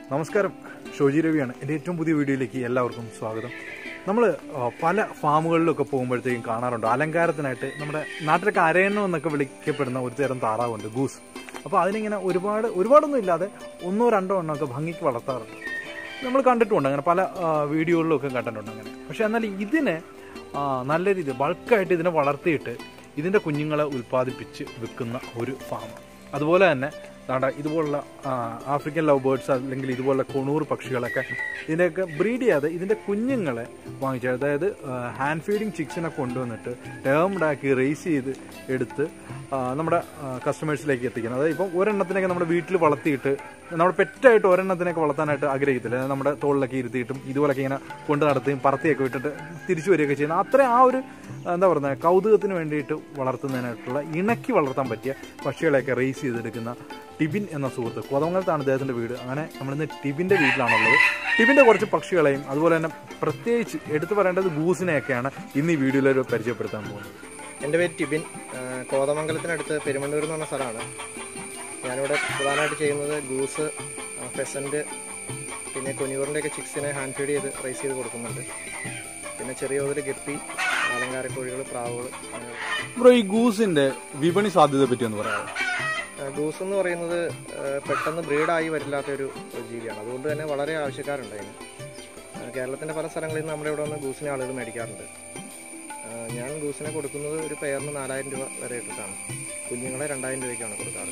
നമസ്കാരം ഷോജി രവിയാണ് എൻ്റെ ഏറ്റവും പുതിയ വീഡിയോയിലേക്ക് എല്ലാവർക്കും സ്വാഗതം നമ്മൾ പല ഫാമുകളിലൊക്കെ പോകുമ്പോഴത്തേക്കും കാണാറുണ്ട് അലങ്കാരത്തിനായിട്ട് നമ്മുടെ നാട്ടിലൊക്കെ അരയണം എന്നൊക്കെ വിളിക്കപ്പെടുന്ന ഒരു തരം താറാവുണ്ട് ഗൂസ് അപ്പോൾ അതിനിങ്ങനെ ഒരുപാട് ഒരുപാടൊന്നും ഇല്ലാതെ ഒന്നോ രണ്ടോ എണ്ണമൊക്കെ ഭംഗിക്ക് വളർത്താറുണ്ട് നമ്മൾ കണ്ടിട്ടുണ്ട് അങ്ങനെ പല ആ, വീഡിയോകളിലൊക്കെ കണ്ടിട്ടുണ്ട് അങ്ങനെ പക്ഷെ എന്നാൽ ഇതിനെ ആ, നല്ല രീതിയിൽ ബൾക്കായിട്ട് ഇതിനെ വളർത്തിയിട്ട് ഇതിൻ്റെ കുഞ്ഞുങ്ങളെ ഉൽപ്പാദിപ്പിച്ച് വിൽക്കുന്ന ഒരു ഫാം അതുപോലെ തന്നെ ദാണ്ട ഇതുപോലുള്ള ആ, ആഫ്രിക്കൻ ലവ് ബേർഡ്സ് അല്ലെങ്കിൽ ഇതുപോലുള്ള കൊണൂർ പക്ഷികളൊക്കെ ഇതിൻ്റെയൊക്കെ ബ്രീഡ് ചെയ്യാതെ ഇതിൻ്റെ കുഞ്ഞുങ്ങളെ വാങ്ങിച്ച് അതായത് ഹാൻഡ് ഫീഡിങ് ചിക്സിനെ കൊണ്ടുവന്നിട്ട് ടേംഡ് ആക്കി റേസ് ചെയ്ത് എടുത്ത് ആ, നമ്മുടെ കസ്റ്റമേഴ്സിലേക്ക് എത്തിക്കുന്നത് അതായത് ഇപ്പം ഒരെണ്ണത്തിനൊക്കെ നമ്മുടെ വീട്ടിൽ വളർത്തിയിട്ട് നമ്മുടെ പെറ്റായിട്ട് ഒരെണ്ണത്തിനൊക്കെ വളർത്താനായിട്ട് ആഗ്രഹിക്കത്തില്ല അതായത് നമ്മുടെ തോളിലൊക്കെ ഇരുത്തിയിട്ടും ഇതുപോലൊക്കെ ഇങ്ങനെ കൊണ്ട് നടത്തുകയും പറത്തിയൊക്കെ വിട്ടിട്ട് തിരിച്ചു വരികയൊക്കെ ചെയ്യുന്ന അത്ര ആ ഒരു എന്താ പറയുന്നത് കൗതുകത്തിന് വേണ്ടിയിട്ട് വളർത്തുന്നതിനായിട്ടുള്ള ഇണക്കി വളർത്താൻ പറ്റിയ പക്ഷികളെയൊക്കെ റേസ് ചെയ്തെടുക്കുന്ന ടിബിൻ എന്ന സുഹൃത്ത് കോതമംഗലത്താണ് അദ്ദേഹത്തിൻ്റെ വീട് അങ്ങനെ നമ്മളിന്ന് ടിബിൻ്റെ വീട്ടിലാണുള്ളത് ടിബിൻ്റെ കുറച്ച് പക്ഷികളെയും അതുപോലെ തന്നെ പ്രത്യേകിച്ച് എടുത്തു പറയേണ്ടത് ഗൂസിനെയൊക്കെയാണ് ഇന്ന് ഈ വീഡിയോയിൽ പരിചയപ്പെടുത്താൻ പോകുന്നത് എൻ്റെ പേര് ടിബിൻ ആ, കോതമംഗലത്തിനടുത്ത് പെരുമണ്ണൂർ എന്ന് പറഞ്ഞ സ്ഥലമാണ് ഞാനിവിടെ പ്രധാനമായിട്ട് ചെയ്യുന്നത് ഗൂസ് ഫെസൻറ്റ് പിന്നെ കൊനിയൂറിൻ്റെയൊക്കെ ചിക്സിനെ ഹാൻഡ് ഫീഡ് ചെയ്ത് റൈസ് ചെയ്ത് കൊടുക്കുന്നുണ്ട് പിന്നെ ചെറിയ തോതിൽ ഗപ്പി അലങ്കാരക്കോഴികൾ പ്രാവുകൾ അങ്ങനെ ബ്രോ ഈ ഗൂസിൻ്റെ വിപണി സാധ്യതയെ പറ്റി ഒന്ന് പറയാമോ ഗൂസ് എന്ന് പറയുന്നത് ആ, പെട്ടെന്ന് ബ്രീഡായി വരില്ലാത്ത ഒരു ജീവിയാണ് അതുകൊണ്ട് തന്നെ വളരെ ആവശ്യക്കാരുണ്ട് അതിന് ആ, കേരളത്തിൻ്റെ പല സ്ഥലങ്ങളിൽ നിന്ന് നമ്മുടെ ഇവിടെ വന്ന് ഗൂസിനെ ആളുകൾ മേടിക്കാറുണ്ട് ആ, ഞാൻ ഗൂസിനെ കൊടുക്കുന്നത് ഒരു പെയറിന് നാലായിരം രൂപ വരെ ഇട്ടിട്ടാണ് കുഞ്ഞുങ്ങളെ രണ്ടായിരം രൂപയ്ക്കാണ് കൊടുക്കാറ്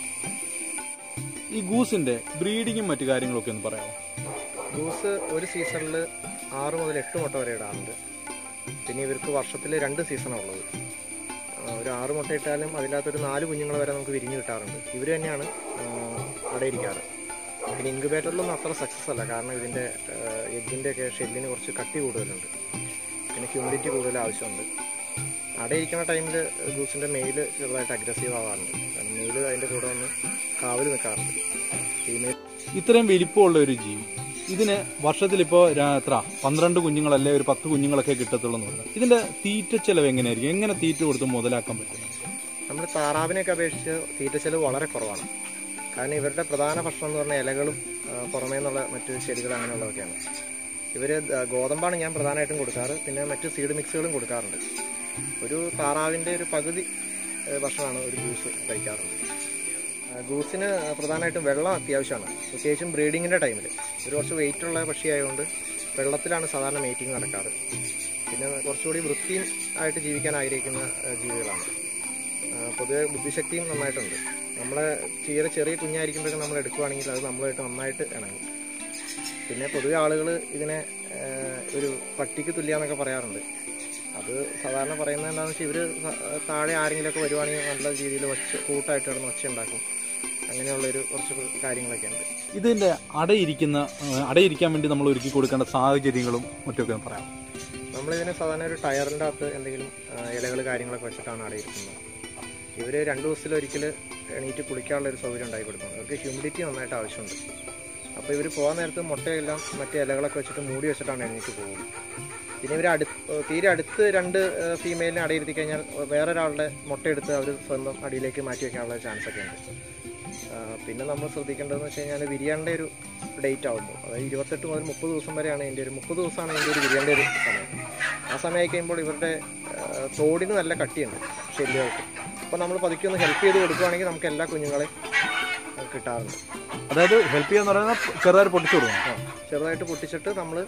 ഈ ഗൂസിൻ്റെ ബ്രീഡിങ്ങും മറ്റു കാര്യങ്ങളൊക്കെ ഒന്ന് പറയാമോ ഗൂസ് ഒരു സീസണിൽ ആറ് മുതൽ എട്ട് മുട്ട വരെ ഇടാറുണ്ട് പിന്നെ ഇവർക്ക് വർഷത്തിൽ രണ്ട് സീസണാണ് ഉള്ളത് ആ, ഒരു ആറ് മുട്ട ഇട്ടാലും അതിനകത്തൊരു നാല് കുഞ്ഞുങ്ങൾ വരെ നമുക്ക് വിരിഞ്ഞ് കിട്ടാറുണ്ട് ഇവർ തന്നെയാണ് ആ, അടയിരിക്കാറ് പിന്നെ ഇൻക്യുബേറ്ററിലൊന്നും അത്ര സക്സസ് അല്ല കാരണം ഇതിൻ്റെ എഗ്ഗിൻ്റെ ഒക്കെ ഷെല്ലിന് കുറച്ച് കട്ടി കൂടുതലുണ്ട് പിന്നെ ഹ്യൂമിഡിറ്റി കൂടുതൽ ആവശ്യമുണ്ട് അടയിരിക്കുന്ന ടൈമിൽ ഗൂസിൻ്റെ മെയിൽ ചെറുതായിട്ട് അഗ്രസീവ് ആവാറുണ്ട് കാരണം മെയിൽ അതിൻ്റെ കൂടെ വന്ന് കാവൽ നിൽക്കാറുണ്ട് ഫീമെയിൽ ഇത്രയും വലിപ്പമുള്ള ഒരു ജീവി ഇതിന് വർഷത്തിലിപ്പോ രാ- എത്ര പന്ത്രണ്ട് കുഞ്ഞുങ്ങളല്ലേ ഒരു പത്ത് കുഞ്ഞുങ്ങളൊക്കെ കിട്ടത്തുള്ളൂ എന്ന് പറഞ്ഞു ഇതിന്റെ തീറ്റ ചെലവ് എങ്ങനെയായിരിക്കും എങ്ങനെ തീറ്റ കൊടുത്ത് മുതലാക്കാൻ പറ്റും നമ്മൾ താറാവിനെയൊക്കെ അപേക്ഷിച്ച് തീറ്റ ചെലവ് വളരെ കുറവാണ് കാരണം ഇവരുടെ പ്രധാന ഭക്ഷണം എന്ന് പറഞ്ഞാൽ ഇലകളും ആ, പുറമേ നിന്നുള്ള മറ്റ് ചെടികൾ അങ്ങനെയുള്ളതൊക്കെയാണ് ഇവർ ഗോതമ്പാണ് ഞാൻ പ്രധാനമായിട്ടും കൊടുക്കാറ് പിന്നെ മറ്റ് സീഡ് മിക്സുകളും കൊടുക്കാറുണ്ട് ഒരു താറാവിൻ്റെ ഒരു പകുതി ആ, ഭക്ഷണമാണ് ഒരു ഗൂസ് കഴിക്കാറുള്ളത് ആ, ഗൂസിന് പ്രധാനമായിട്ടും വെള്ളം അത്യാവശ്യമാണ് പ്രത്യേകിച്ചും ബ്രീഡിങ്ങിൻ്റെ ടൈമിൽ ഒരു കുറച്ച് വെയിറ്റ് ഉള്ള പക്ഷിയായതുകൊണ്ട് വെള്ളത്തിലാണ് സാധാരണ മീറ്റിംഗ് നടക്കാറ് പിന്നെ കുറച്ചുകൂടി വൃത്തിയും ആയിട്ട് ജീവിക്കാൻ ആഗ്രഹിക്കുന്ന ആ, ജീവികളാണ് ആ, പൊതുവെ ബുദ്ധിശക്തിയും നന്നായിട്ടുണ്ട് നമ്മളെ തീരെ ചെറിയ കുഞ്ഞായിരിക്കുമ്പോഴൊക്കെ നമ്മൾ എടുക്കുവാണെങ്കിൽ അത് നമ്മളുമായിട്ട് നന്നായിട്ട് ഇണങ്ങും പിന്നെ പൊതുവെ ആളുകൾ ഇതിനെ ആ, ഒരു പട്ടിക്ക് തുല്യാന്നൊക്കെ പറയാറുണ്ട് അത് സാധാരണ പറയുന്നത് എന്താണെന്ന് വെച്ചാൽ ഇവർ താഴെ ആരെങ്കിലുമൊക്കെ വരുവാണെങ്കിൽ നല്ല രീതിയിൽ ഒച്ച കൂട്ടായിട്ട് കിടന്ന് ഒച്ച ഉണ്ടാക്കും അങ്ങനെയുള്ളൊരു കുറച്ച് കാര്യങ്ങളൊക്കെ ഉണ്ട് ഇതിന്റെ അടയിരിക്കുന്ന ആ, അടയിരിക്കാൻ വേണ്ടി നമ്മൾ ഒരുക്കി കൊടുക്കേണ്ട സാഹചര്യങ്ങളും മറ്റൊക്കെ ഒന്ന് പറയാം നമ്മളിതിനെ സാധാരണ ഒരു ടയറിൻ്റെ അകത്ത് എന്തെങ്കിലും ഇലകൾ കാര്യങ്ങളൊക്കെ വെച്ചിട്ടാണ് അടയിരിക്കുന്നത് ഇവർ രണ്ട് ദിവസത്തിലൊരിക്കൽ എണീറ്റ് കുളിക്കാനുള്ള ഒരു സൗകര്യം ഉണ്ടാക്കി കൊടുക്കണം ഇവർക്ക് ഹ്യൂമിഡിറ്റി നന്നായിട്ട് ആവശ്യമുണ്ട് അപ്പോൾ ഇവർ പോകാൻ നേരത്ത് മുട്ടയെല്ലാം മറ്റേ ഇലകളൊക്കെ വെച്ചിട്ട് മൂടി വെച്ചിട്ടാണ് എണീറ്റ് പോകുന്നത് പിന്നെ ഇവർ അടുത്ത് തീരെ അടുത്ത് രണ്ട് ഫീമെയിലിനെ അടയിരുത്തി കഴിഞ്ഞാൽ വേറൊരാളുടെ മുട്ടയെടുത്ത് അവർ സ്വന്തം അടിയിലേക്ക് മാറ്റി വെക്കാനുള്ള ചാൻസ് ഒക്കെ ഉണ്ട് ആ, പിന്നെ നമ്മൾ ശ്രദ്ധിക്കേണ്ടതെന്ന് വെച്ച് കഴിഞ്ഞാൽ വിരിയേണ്ട ഒരു ഡേറ്റ് ആകുമ്പോൾ അതായത് ഇരുപത്തെട്ട് മുതൽ മുപ്പത് ദിവസം വരെയാണ് എൻ്റെ ഒരു മുപ്പത് ദിവസമാണ് എൻ്റെ ഒരു വിരിയേണ്ട ഒരു സമയം ആ സമയമായി കഴിയുമ്പോൾ ഇവരുടെ ആ, തോടിന് നല്ല കട്ടിയുണ്ട് ശരിയായിട്ട് അപ്പോൾ നമ്മൾ പതുക്കെ ഒന്ന് ഹെൽപ്പ് ചെയ്ത് കൊടുക്കുകയാണെങ്കിൽ നമുക്ക് എല്ലാ കുഞ്ഞുങ്ങളെയും ആ, കിട്ടാറുണ്ട് അതായത് ഹെൽപ്പ് ചെയ്യാന്ന് പറയുന്നത് ചെറുതായിട്ട് പൊട്ടിച്ചു കൊടുക്കണം ആ, ചെറുതായിട്ട് പൊട്ടിച്ചിട്ട് നമ്മൾ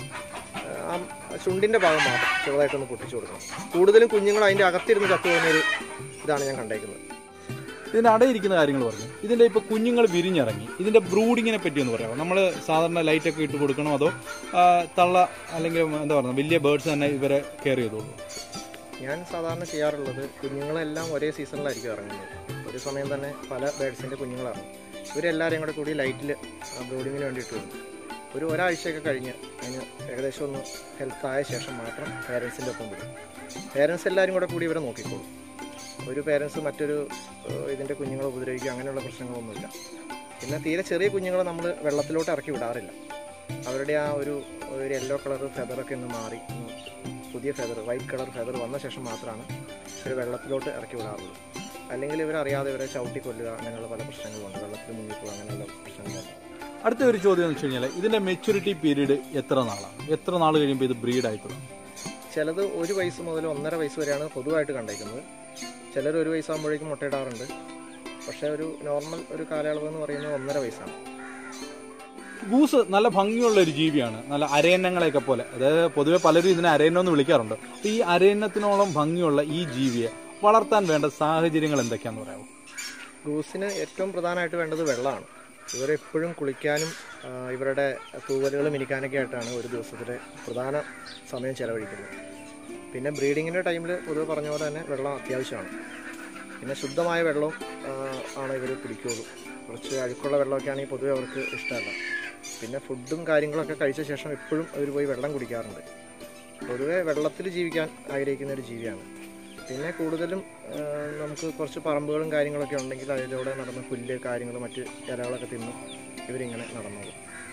ആ ചുണ്ടിൻ്റെ ഭാഗം മാത്രം ചെറുതായിട്ടൊന്ന് പൊട്ടിച്ചു കൊടുക്കണം കൂടുതലും കുഞ്ഞുങ്ങൾ അതിൻ്റെ അകത്തിരുന്ന് ചത്തു പോകുന്നൊരു ഇതാണ് ഞാൻ കണ്ടേക്കുന്നത് ഇതിന്റെ അടയിരിക്കുന്ന കാര്യങ്ങൾ പറഞ്ഞു ഇതിന്റെ ഇപ്പൊ കുഞ്ഞുങ്ങൾ വിരിഞ്ഞിറങ്ങി ഇതിന്റെ ബ്രൂഡിങ്ങിനെ പറ്റി ഒന്ന് പറയാമോ നമ്മൾ സാധാരണ ലൈറ്റ് ഒക്കെ ഇട്ട് കൊടുക്കണോ അതോ ആ, തള്ള അല്ലെങ്കിൽ എന്താ പറയുക വലിയ ബേർഡ്സ് തന്നെ ഇവരെ കെയർ ചെയ്തോളൂ ഞാൻ സാധാരണ ചെയ്യാറുള്ളത് കുഞ്ഞുങ്ങളെല്ലാം ഒരേ സീസണിലായിരിക്കും ഇറങ്ങുന്നത് ഒരു സമയം തന്നെ പല ബേഡ്സിൻ്റെ കുഞ്ഞുങ്ങളാണ് ഇവരെല്ലാവരെയും കൂടെ കൂടി ലൈറ്റിൽ ബ്രോഡിങ്ങിന് വേണ്ടിയിട്ട് വരും ഒരു ഒരാഴ്ചയൊക്കെ കഴിഞ്ഞ് അതിന് ഏകദേശം ഒന്ന് ഹെൽത്ത് ആയ ശേഷം മാത്രം പേരൻസിൻ്റെ ഒപ്പം വിടും പേരൻസ് എല്ലാവരും കൂടെ കൂടി ഇവരെ നോക്കിക്കോളും ഒരു പേരൻസ് മറ്റൊരു ഏഹ്, ഇതിൻ്റെ കുഞ്ഞുങ്ങളെ ഉപദ്രവിക്കുക അങ്ങനെയുള്ള പ്രശ്നങ്ങളൊന്നുമില്ല പിന്നെ തീരെ ചെറിയ കുഞ്ഞുങ്ങളെ നമ്മൾ വെള്ളത്തിലോട്ട് ഇറക്കി വിടാറില്ല അവരുടെ ആ ഒരു ഒരു യെല്ലോ കളർ ഫെദറൊക്കെ ഒന്ന് മാറി ഒന്ന് പുതിയ ഫെദർ വൈറ്റ് കളർ ഫെദർ വന്ന ശേഷം മാത്രമാണ് ഇവർ വെള്ളത്തിലോട്ട് ഇറക്കി വിടാറുള്ളൂ അല്ലെങ്കിൽ ഇവരറിയാതെ ഇവരെ ചവിട്ടി കൊല്ലുക അങ്ങനെയുള്ള പല പ്രശ്നങ്ങളുണ്ട് വെള്ളത്തിൽ മുങ്ങിപ്പോവുക അങ്ങനെയുള്ള പ്രശ്നങ്ങളുണ്ട് അടുത്ത ഒരു ചോദ്യം എന്ന് വെച്ച് കഴിഞ്ഞാൽ ഇതിന്റെ മെച്യൂരിറ്റി പീരീഡ് എത്ര നാളാണ് എത്ര നാൾ കഴിയുമ്പോൾ ഇത് ബ്രീഡ് ആയി തുടങ്ങും ചിലത് ഒരു വയസ്സ് മുതൽ ഒന്നര വയസ്സ് വരെയാണ് പൊതുവായിട്ട് കണ്ടേക്കുന്നത് ചിലർ ഒരു വയസ്സാകുമ്പോഴേക്കും മുട്ടയിടാറുണ്ട് പക്ഷേ ഒരു നോർമൽ ഒരു കാലയളവ് എന്ന് പറയുന്നത് ഒന്നര വയസ്സാണ് ഗൂസ് നല്ല ഭംഗിയുള്ള ഒരു ജീവിയാണ് നല്ല അരയന്നങ്ങളെയൊക്കെ പോലെ അതായത് പൊതുവെ പലരും ഇതിനെ അരയന്നം എന്ന് വിളിക്കാറുണ്ട് അപ്പൊ ഈ അരയന്നത്തിനോളം ഭംഗിയുള്ള ഈ ജീവിയെ വളർത്താൻ വേണ്ട സാഹചര്യങ്ങൾ എന്തൊക്കെയാന്ന് പറയാമോ ഗൂസിന് ഏറ്റവും പ്രധാനമായിട്ട് വേണ്ടത് വെള്ളമാണ് ഇവരെപ്പോഴും കുളിക്കാനും ആ, ഇവരുടെ തൂവലുകൾ മിനിക്കാനൊക്കെ ആയിട്ടാണ് ഒരു ദിവസത്തിലെ പ്രധാന സമയം ചെലവഴിക്കുന്നത് പിന്നെ ബ്രീഡിങ്ങിൻ്റെ ടൈമിൽ പൊതുവെ പറഞ്ഞ പോലെ തന്നെ വെള്ളം അത്യാവശ്യമാണ് പിന്നെ ശുദ്ധമായ വെള്ളവും ആ, ആണ് ഇവർ കുടിക്കുകയുള്ളൂ കുറച്ച് അഴുക്കുള്ള വെള്ളമൊക്കെ ആണെങ്കിൽ പൊതുവെ അവർക്ക് ഇഷ്ടമല്ല പിന്നെ ഫുഡും കാര്യങ്ങളൊക്കെ കഴിച്ച ശേഷം എപ്പോഴും അവർ പോയി വെള്ളം കുടിക്കാറുണ്ട് പൊതുവെ വെള്ളത്തിൽ ജീവിക്കാൻ ആഗ്രഹിക്കുന്ന ഒരു ജീവിയാണ് പിന്നെ കൂടുതലും ആ, നമുക്ക് കുറച്ച് പറമ്പുകളും കാര്യങ്ങളൊക്കെ ഉണ്ടെങ്കിൽ അതിലൂടെ നടന്ന് പുല്ല് കാര്യങ്ങൾ മറ്റ് ഇലകളൊക്കെ തിന്ന് ഇവരിങ്ങനെ നടന്നോളും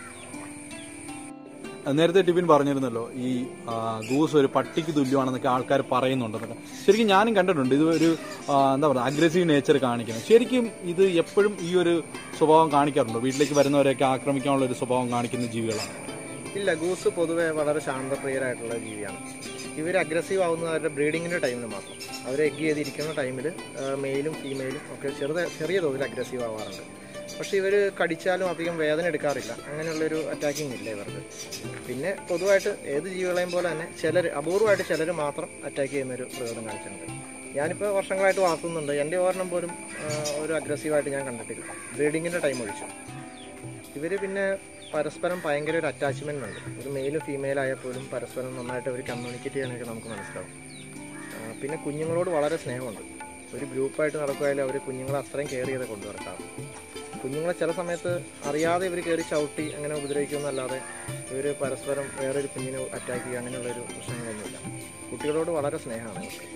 നേരത്തെ ടിഫിൻ പറഞ്ഞിരുന്നല്ലോ ഈ ആ, ഗൂസ് ഒരു പട്ടിക്ക് തുല്യമാണെന്നൊക്കെ ആൾക്കാർ പറയുന്നുണ്ടെന്നൊക്കെ ശരിക്കും ഞാനും കണ്ടിട്ടുണ്ട് ഇത് ഒരു ആ, എന്താ പറയുക അഗ്രസീവ് നേച്ചർ കാണിക്കുന്നത് ശരിക്കും ഇത് എപ്പോഴും ഈ ഒരു സ്വഭാവം കാണിക്കാറുണ്ടോ വീട്ടിലേക്ക് വരുന്നവരെയൊക്കെ ആക്രമിക്കാനുള്ള ഒരു സ്വഭാവം കാണിക്കുന്ന ജീവികളാണ് ഇല്ല ഗൂസ് പൊതുവെ വളരെ ശാന്തപ്രിയരായിട്ടുള്ള ജീവിയാണ് ഇവർ അഗ്രസീവ് ആവുന്നത് അവരുടെ ബ്രീഡിങ്ങിൻ്റെ ടൈമിൽ മാത്രം അവർ എഗ് ചെയ്തിരിക്കുന്ന ടൈമിൽ മെയിലും ഫീമെയിലും ഒക്കെ ചെറുത ചെറിയ തോതിൽ അഗ്രസീവ് ആവാറുണ്ട് പക്ഷേ ഇവർ കടിച്ചാലും അധികം വേദന എടുക്കാറില്ല അങ്ങനെയുള്ളൊരു അറ്റാക്കിംഗ് ഇല്ല ഇവർക്ക് പിന്നെ പൊതുവായിട്ട് ഏത് ജീവികളെയും പോലെ തന്നെ ചിലർ അപൂർവമായിട്ട് ചിലർ മാത്രം അറ്റാക്ക് ചെയ്യുന്നൊരു പ്രകൃതം കാണിച്ചിട്ടുണ്ട് ഞാനിപ്പോൾ വർഷങ്ങളായിട്ട് വളർത്തുന്നുണ്ട് എൻ്റെ ഓർണം പോലും ആ, ഒരു അഗ്രസീവായിട്ട് ഞാൻ കണ്ടിട്ടില്ല ബ്രീഡിങ്ങിൻ്റെ ടൈം ഒഴിച്ചു ഇവർ പിന്നെ പരസ്പരം ഭയങ്കര ഒരു അറ്റാച്ച്മെൻ്റ് ഉണ്ട് ഒരു മെയിലും ഫീമെയിൽ ആയാൽ പോലും പരസ്പരം നന്നായിട്ട് അവർ കമ്മ്യൂണിക്കേറ്റ് ചെയ്യാനൊക്കെ നമുക്ക് മനസ്സിലാവും ആ, പിന്നെ കുഞ്ഞുങ്ങളോട് വളരെ സ്നേഹമുണ്ട് ഒരു ഗ്രൂപ്പായിട്ട് നടക്കുകയാലും അവർ കുഞ്ഞുങ്ങളെ അത്രയും കെയർ ചെയ്ത് കൊണ്ടു നടക്കാറ് കുഞ്ഞുങ്ങളെ ചില സമയത്ത് അറിയാതെ ഇവർ കയറി ചവിട്ടി അങ്ങനെ ഉപദ്രവിക്കുമെന്നല്ലാതെ ഇവർ പരസ്പരം വേറൊരു കുഞ്ഞിനെ അറ്റാക്ക് ചെയ്യുക അങ്ങനെയുള്ളൊരു പ്രശ്നങ്ങളൊന്നുമില്ല കുട്ടികളോട് വളരെ സ്നേഹമാണ് ഇവർക്ക്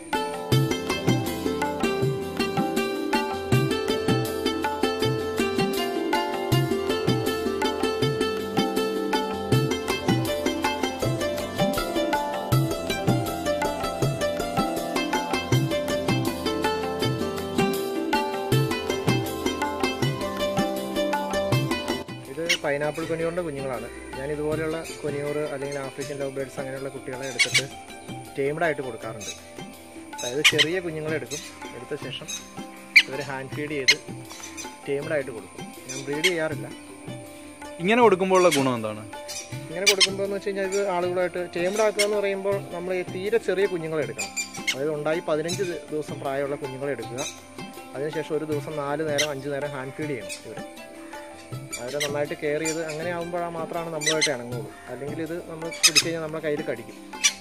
ഇത് പൈനാപ്പിൾ കൊനിയൂറിൻ്റെ കുഞ്ഞുങ്ങളാണ് ഞാൻ ഇതുപോലെയുള്ള കൊനിയൂർ അല്ലെങ്കിൽ ആഫ്രിക്കൻ ലവ് ബേഡ്സ് അങ്ങനെയുള്ള കുട്ടികളെ എടുത്തിട്ട് ടേംഡ് ആയിട്ട് കൊടുക്കാറുണ്ട് അതായത് ചെറിയ കുഞ്ഞുങ്ങളെ എടുക്കും എടുത്ത ശേഷം ഇവരെ ഹാൻഡ് ഫീഡ് ചെയ്ത് ടേംഡ് ആയിട്ട് കൊടുക്കും ഞാൻ ബ്രീഡ് ചെയ്യാറില്ല ഇങ്ങനെ കൊടുക്കുമ്പോഴുള്ള ഗുണം എന്താണ് ഇങ്ങനെ കൊടുക്കുമ്പോൾ എന്ന് വെച്ച് കഴിഞ്ഞാൽ ഇത് ആളുകളായിട്ട് ടേംഡ് ആക്കുക എന്ന് പറയുമ്പോൾ നമ്മൾ ഈ തീരെ ചെറിയ കുഞ്ഞുങ്ങളെ എടുക്കണം അതായത് ഉണ്ടായി പതിനഞ്ച് ദി- ദിവസം പ്രായമുള്ള കുഞ്ഞുങ്ങളെ എടുക്കുക അതിനുശേഷം ഒരു ദിവസം നാല് നേരം അഞ്ച് നേരം ഹാൻഡ് ഫീഡ് ചെയ്യണം ഇവരെ അവരെ നന്നായിട്ട് കെയർ ചെയ്ത് അങ്ങനെ ആകുമ്പോഴാണ് മാത്രമാണ് നമ്മളുമായിട്ട് ഇണങ്ങുള്ളൂ അല്ലെങ്കിൽ ഇത് നമ്മൾ പിടിച്ചു കഴിഞ്ഞാൽ നമ്മുടെ കയ്യിൽ കടിക്കും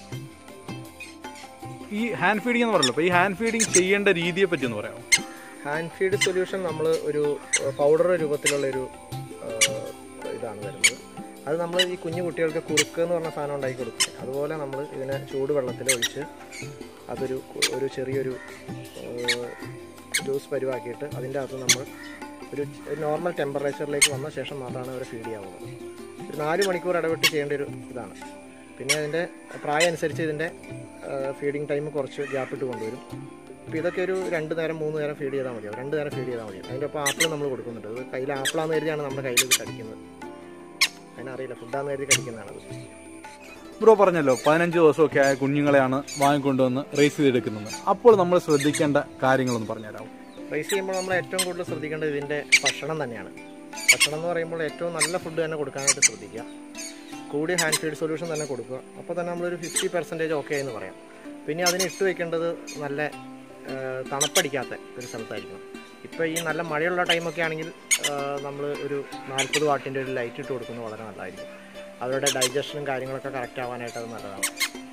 ഈ ഹാൻഡ് ഫീഡിംഗ് എന്ന് പറയല്ലോ അപ്പൊ ഈ ഹാൻഡ് ഫീഡിംഗ് ചെയ്യേണ്ട രീതിയെ പറ്റി ഒന്ന് പറയാമോ ഹാൻഡ് ഫീഡ് സൊല്യൂഷൻ നമ്മൾ ഒരു പൗഡർ രൂപത്തിലുള്ള ഒരു ഇതാണ് വരുന്നത് അത് നമ്മൾ ഈ കുഞ്ഞു കുട്ടികൾക്ക് കുറുക്ക് എന്ന് പറഞ്ഞ സാധനം ഉണ്ടാക്കി കൊടുക്കും അതുപോലെ നമ്മൾ ഇതിനെ ചൂടുവെള്ളത്തിൽ ഒഴിച്ച് അതൊരു കു- ഒരു ചെറിയൊരു ജ്യൂസ് പരിവാക്കിയിട്ട് അതിൻ്റെ അകത്ത് നമ്മൾ ഒരു നോർമൽ ടെമ്പറേച്ചറിലേക്ക് വന്ന ശേഷം മാത്രമാണ് അവരെ ഫീഡ് ചെയ്യാവുന്നത് ഒരു നാല് മണിക്കൂർ ഇടവിട്ട് ചെയ്യേണ്ട ഒരു ഇതാണ് പിന്നെ അതിൻ്റെ പ്രായം അനുസരിച്ച് ഇതിൻ്റെ ഫീഡിങ് ടൈം കുറച്ച് ഗ്യാപ്പ് ഇട്ട് കൊണ്ടുവരും അപ്പോൾ ഇതൊക്കെ ഒരു രണ്ട് നേരം മൂന്ന് നേരം ഫീഡ് ചെയ്താൽ മതിയാവും രണ്ട് നേരം ഫീഡ് ചെയ്താൽ മതി അതിൻ്റെ ഒപ്പം ആപ്പിൾ നമ്മൾ കൊടുക്കുന്നുണ്ട് ഇത് കയ്യിൽ ആപ്പിളാന്ന് കരുതിയാണ് നമ്മുടെ കയ്യിൽ ഇത് കടിക്കുന്നത് അതിനറിയില്ല ഫുഡാന്ന് കരുതി കടിക്കുന്നതാണത് ബ്രോ പറഞ്ഞല്ലോ പതിനഞ്ച് ദിവസമൊക്കെ ആയ കുഞ്ഞുങ്ങളെയാണ് വാങ്ങിക്കൊണ്ടുവന്ന് റേസ് ചെയ്തെടുക്കുന്നത് അപ്പോൾ നമ്മൾ ശ്രദ്ധിക്കേണ്ട കാര്യങ്ങളൊന്ന് പറഞ്ഞുതരാമോ റൈസ് ചെയ്യുമ്പോൾ നമ്മൾ ഏറ്റവും കൂടുതൽ ശ്രദ്ധിക്കേണ്ടത് ഇതിൻ്റെ ഭക്ഷണം തന്നെയാണ് ഭക്ഷണം എന്ന് പറയുമ്പോൾ ഏറ്റവും നല്ല ഫുഡ് തന്നെ കൊടുക്കാനായിട്ട് ശ്രദ്ധിക്കുക കൂടിയ ഹാൻഡ് ഫീഡ് സൊല്യൂഷൻ തന്നെ കൊടുക്കുക അപ്പോൾ തന്നെ നമ്മളൊരു ഫിഫ്റ്റി പെർസെൻറ്റേജ് ഓക്കെ എന്ന് പറയാം പിന്നെ അതിന് ഇട്ട് വെക്കേണ്ടത് നല്ല ആ, തണുപ്പടിക്കാത്ത ഒരു സ്ഥലത്തായിരിക്കണം ഇപ്പോൾ ഈ നല്ല മഴയുള്ള ടൈമൊക്കെ ആണെങ്കിൽ നമ്മൾ ഒരു നാൽപ്പത് വാട്ടിൻ്റെ ഒരു ലൈറ്റ് ഇട്ട് കൊടുക്കുന്നത് വളരെ നല്ലതായിരിക്കും അവരുടെ ഡൈജഷനും കാര്യങ്ങളൊക്കെ കറക്റ്റ് ആവാനായിട്ട് അത് നല്ലതാണ്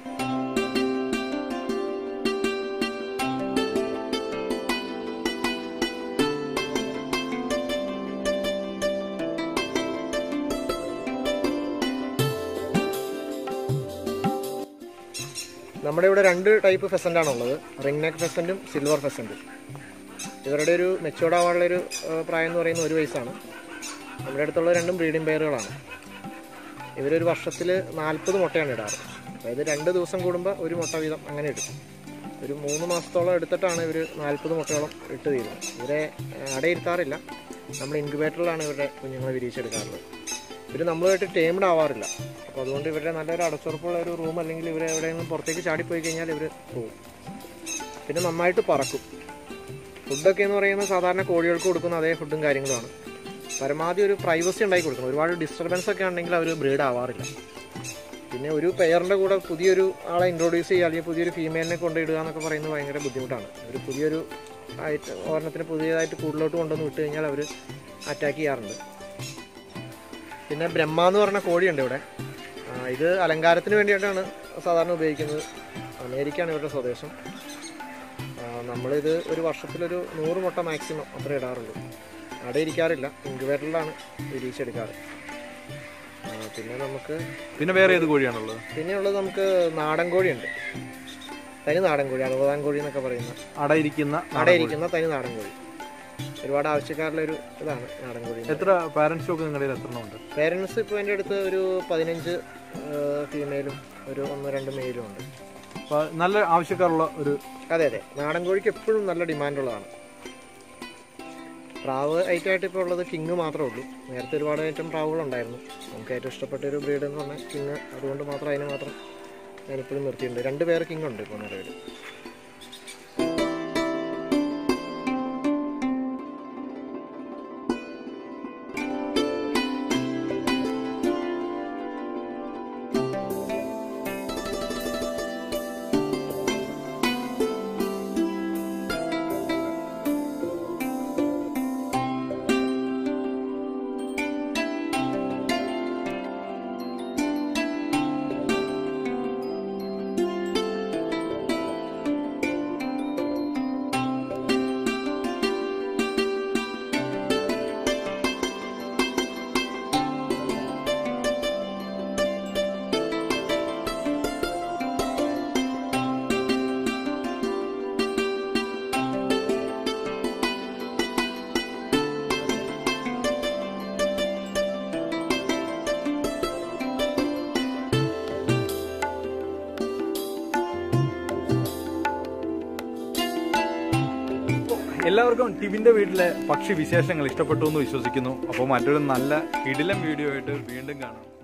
നമ്മുടെ ഇവിടെ രണ്ട് ടൈപ്പ് ഫെസൻ്റ് ആണുള്ളത് റിംഗ് നെക്ക് ഫെസൻറ്റും സിൽവർ ഫെസൻറ്റും ഇവരുടെ ഒരു മെച്ചോർഡ് ആവാനുള്ള ഒരു ഏഹ്, പ്രായം എന്ന് പറയുന്നത് ഒരു വയസ്സാണ് നമ്മുടെ അടുത്തുള്ള രണ്ടും ബ്രീഡിംഗ് പെയറുകളാണ് ഇവരൊരു വർഷത്തിൽ നാൽപ്പത് മുട്ടയാണ് ഇടാറ് അതായത് രണ്ട് ദിവസം കൂടുമ്പോൾ ഒരു മുട്ട വീതം അങ്ങനെ ഇടും ഒരു മൂന്ന് മാസത്തോളം എടുത്തിട്ടാണ് ഇവർ നാൽപ്പത് മുട്ടയോളം ഇട്ട് തീരുന്നത് ഇവരെ ഏഹ്, അടയിരുത്താറില്ല നമ്മൾ ഇൻക്യുബേറ്ററിലാണ് ഇവരുടെ കുഞ്ഞുങ്ങളെ വിരിയിച്ചെടുക്കാറുള്ളത് ഇവർ നമ്മളുമായിട്ട് ടേംഡ് ആവാറില്ല അപ്പോൾ അതുകൊണ്ട് ഇവരുടെ നല്ലൊരു അടച്ചുറപ്പുള്ള ഒരു റൂം അല്ലെങ്കിൽ ഇവർ എവിടെയെങ്കിലും പുറത്തേക്ക് ചാടിപ്പോയി കഴിഞ്ഞാൽ ഇവർ പോകും പിന്നെ നന്നായിട്ട് പറക്കും ഫുഡൊക്കെ എന്ന് പറയുന്നത് സാധാരണ കോഴികൾക്ക് കൊടുക്കുന്ന അതേ ഫുഡും കാര്യങ്ങളുമാണ് പരമാവധി ഒരു പ്രൈവസി ഉണ്ടാക്കി കൊടുക്കണം ഒരുപാട് ഡിസ്റ്റർബൻസ് ഒക്കെ ഉണ്ടെങ്കിൽ അവർ ബ്രീഡ് ആവാറില്ല പിന്നെ ഒരു പെയറിൻ്റെ കൂടെ പുതിയൊരു ആളെ ഇൻട്രൊഡ്യൂസ് ചെയ്യുക അല്ലെങ്കിൽ പുതിയൊരു ഫീമെയിലിനെ കൊണ്ടിടുക എന്നൊക്കെ പറയുന്നത് ഭയങ്കര ബുദ്ധിമുട്ടാണ് ഒരു പുതിയൊരു ആയിട്ട് ഒരെണ്ണത്തിന് പുതിയതായിട്ട് കൂടുതലോട്ട് കൊണ്ടുവന്ന് വിട്ട് കഴിഞ്ഞാൽ അവർ അറ്റാക്ക് ചെയ്യാറുണ്ട് പിന്നെ ബ്രഹ്മ എന്ന് പറഞ്ഞ കോഴിയുണ്ട് ഇവിടെ ആ, ഇത് അലങ്കാരത്തിന് വേണ്ടിയിട്ടാണ് സാധാരണ ഉപയോഗിക്കുന്നത് അമേരിക്കയാണ് ഇവരുടെ സ്വദേശം ആ, നമ്മളിത് ഒരു വർഷത്തിലൊരു നൂറ് മുട്ട മാക്സിമം അത്ര ഇടാറുള്ളൂ അവിടെ ഇരിക്കാറില്ല ഇൻക്യുബേറ്ററിലാണ് വിരിയിച്ചെടുക്കാറ് ആ, പിന്നെ നമുക്ക് പിന്നെ വേറെ ഏത് കോഴിയാണുള്ളത് പിന്നെയുള്ളത് നമുക്ക് നാടൻ കോഴിയുണ്ട് തനി നാടൻ കോഴി അറുപതാം കോഴി എന്നൊക്കെ പറയുന്ന അടയിരിക്കുന്ന അവിടെ ഇരിക്കുന്ന തനി നാടൻ കോഴി ഒരുപാട് ആവശ്യക്കാരുടെ ഒരു ഇതാണ് നാടൻ കോഴി എത്ര പാരന്റ് സ്റ്റോക്ക് നിങ്ങളുടെ എത്ര എണ്ണം ഉണ്ട് പേരൻസ് ഇപ്പോൾ എൻ്റെ അടുത്ത് ഒരു പതിനഞ്ച് ഫീമെയിലും ഒരു ഒന്ന് രണ്ട് മെയിലും ഉണ്ട് അപ്പൊ നല്ല ആവശ്യക്കാരുള്ള ഒരു അതെ അതെ നാടൻ കോഴിക്ക് എപ്പോഴും നല്ല ഡിമാൻഡുള്ളതാണ് പ്രാവ് ഐറ്റമായിട്ട് ഇപ്പോൾ ഉള്ളത് കിങ് മാത്രമേ ഉള്ളൂ നേരത്തെ ഒരുപാട് ഐറ്റം പ്രാവുകളുണ്ടായിരുന്നു നമുക്ക് ഏറ്റവും ഇഷ്ടപ്പെട്ട ഒരു ബ്രീഡ് എന്ന് പറഞ്ഞാൽ കിങ് അതുകൊണ്ട് മാത്രം അതിന് മാത്രം ഞാനിപ്പോഴും നിർത്തിയിട്ടുണ്ട് രണ്ട് പേര് കിങ് ഉണ്ട് ഇപ്പോൾ നിലവിൽ എല്ലാവർക്കും ടിവിന്റെ വീട്ടിലെ പക്ഷി വിശേഷങ്ങൾ ഇഷ്ടപ്പെട്ടു എന്ന് വിശ്വസിക്കുന്നു അപ്പോൾ മറ്റൊരു നല്ല കിടിലം വീഡിയോ ആയിട്ട് വീണ്ടും കാണാം